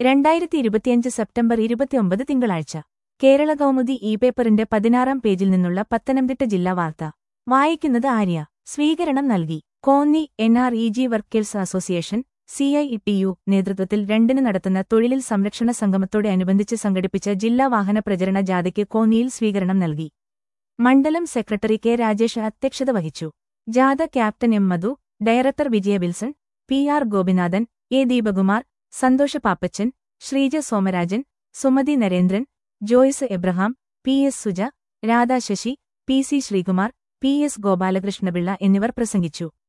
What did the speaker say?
രണ്ടായിരത്തി ഇരുപത്തിയഞ്ച് സെപ്റ്റംബർ ഇരുപത്തിയൊമ്പത് തിങ്കളാഴ്ച കേരള കൗമുദി ഇ പേപ്പറിന്റെ പതിനാറാം പേജിൽ നിന്നുള്ള പത്തനംതിട്ട ജില്ലാ വാർത്ത വായിക്കുന്നത് ആര്യ സ്വീകരണം നൽകി Konni N R E G workers association C I T U നേതൃത്വത്തിൽ രണ്ടിന് നടത്തുന്ന തൊഴിലിൽ സംരക്ഷണ സംഗമത്തോടെ അനുബന്ധിച്ച് സംഘടിപ്പിച്ച ജില്ലാ വാഹന പ്രചരണ ജാഥയ്ക്ക് കോന്നിയിൽ സ്വീകരണം നൽകി മണ്ഡലം സെക്രട്ടറി കെ രാജേഷ് അധ്യക്ഷത വഹിച്ചു ജാഥ captain M Madhu director Vijaya Wilson P R Gopinathan A Deepakumar Santhosha Pappachan Sreeja Somarajan Sumathi Narendran Joyce Abraham P S Suja Radha Sasi P C Sreekumar P S Gopalakrishnapillai എന്നിവർ പ്രസംഗിച്ചു